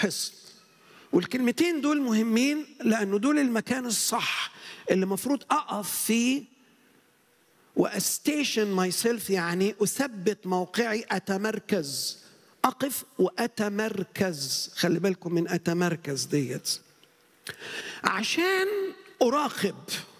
الحصن والكلمتين دول مهمين لأنه دول المكان الصح اللي المفروض أقف فيه واستيشن ماي سيلف يعني اثبت موقعي اتمركز اقف واتمركز خلي بالكم من اتمركز ديت عشان اراقب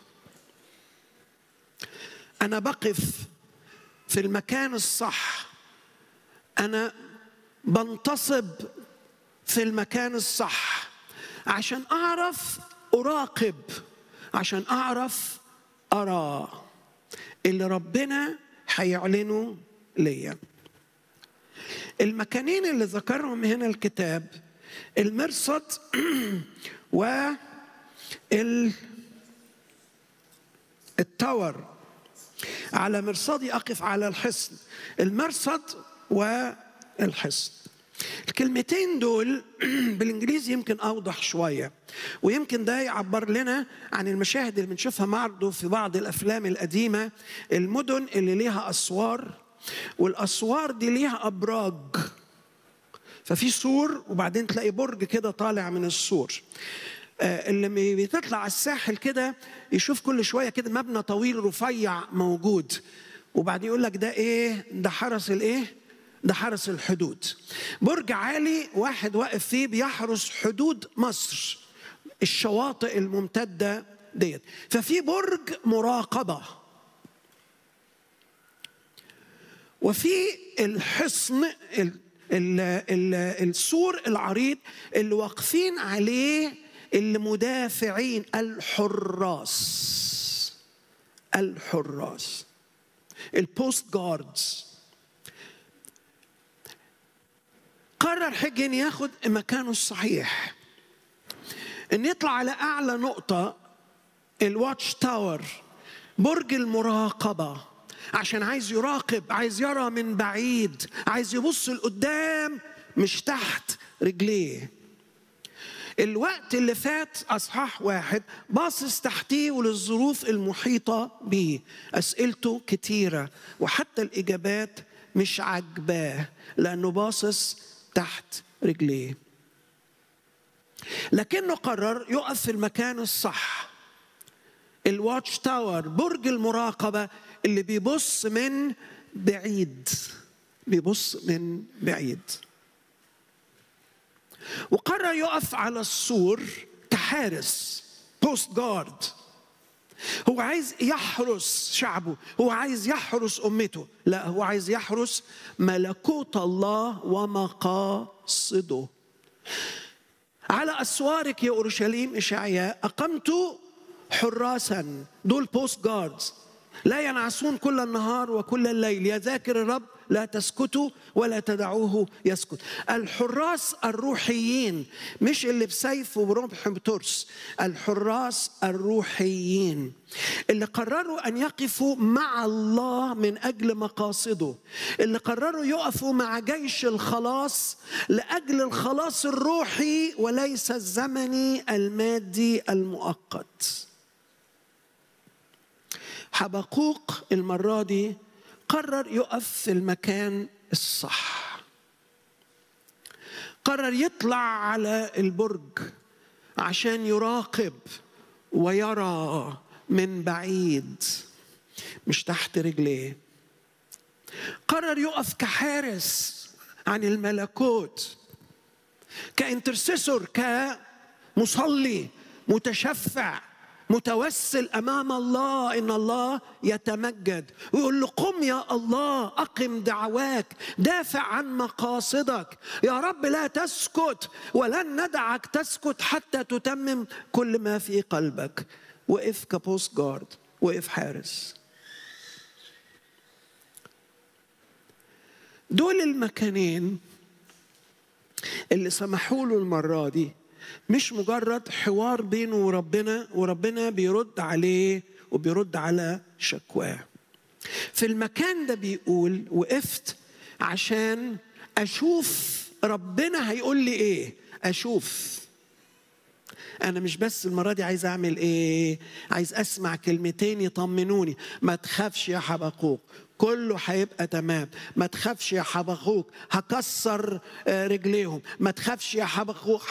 انا بقف في المكان الصح انا بنتصب في المكان الصح عشان اعرف اراقب عشان اعرف ارى اللي ربنا هيعلنه ليا المكانين اللي ذكرهم هنا الكتاب المرصد و التاور على مرصدي اقف على الحصن المرصد والحصن الكلمتين دول بالانجليزي يمكن اوضح شويه ويمكن ده يعبر لنا عن المشاهد اللي بنشوفها برضه في بعض الافلام القديمه المدن اللي ليها اسوار والاسوار دي ليها ابراج ففي سور وبعدين تلاقي برج كده طالع من السور اللي بتطلع على الساحل كده يشوف كل شويه كده مبنى طويل رفيع موجود وبعدين يقول لك ده ايه ده حرس الايه ده حرس الحدود برج عالي واحد واقف فيه بيحرس حدود مصر الشواطئ الممتدة ديت ففي برج مراقبة وفي الحصن ال ال ال السور العريض اللي واقفين عليه المدافعين الحراس الحراس البوست جاردز قرر حجن ياخد مكانه الصحيح ان يطلع على اعلى نقطه الواتش تاور برج المراقبه عشان عايز يراقب عايز يرى من بعيد عايز يبص لقدام مش تحت رجليه الوقت اللي فات اصحاح واحد باصص تحتيه وللظروف المحيطه بيه اسئلته كتيره وحتى الاجابات مش عاجباه لانه باصص تحت رجليه لكنه قرر يقف في المكان الصح الواتش تاور برج المراقبه اللي بيبص من بعيد بيبص من بعيد وقرر يقف على السور كحارس بوست جارد هو عايز يحرس شعبه هو عايز يحرس امته لا هو عايز يحرس ملكوت الله ومقاصده على اسوارك يا اورشليم اشعياء اقمت حراسا دول بوست جاردز لا ينعسون كل النهار وكل الليل يا ذاكر الرب لا تسكتوا ولا تدعوه يسكت الحراس الروحيين مش اللي بسيف وبرمح بترس الحراس الروحيين اللي قرروا ان يقفوا مع الله من اجل مقاصده اللي قرروا يقفوا مع جيش الخلاص لاجل الخلاص الروحي وليس الزمني المادي المؤقت حبقوق المره دي قرر يقف في المكان الصح قرر يطلع على البرج عشان يراقب ويرى من بعيد مش تحت رجليه قرر يقف كحارس عن الملكوت كانترسيسور كمصلي متشفع متوسل امام الله ان الله يتمجد ويقول له قم يا الله اقم دعواك دافع عن مقاصدك يا رب لا تسكت ولن ندعك تسكت حتى تتمم كل ما في قلبك وقف كبوست جارد وقف حارس دول المكانين اللي سمحوا له المره دي مش مجرد حوار بينه وربنا وربنا بيرد عليه وبيرد على شكواه في المكان ده بيقول وقفت عشان اشوف ربنا هيقول لي ايه اشوف انا مش بس المره دي عايز اعمل ايه عايز اسمع كلمتين يطمنوني ما تخافش يا حبقوق كله هيبقى تمام ما تخافش يا حبخوك هكسر رجليهم ما تخافش يا حبخوك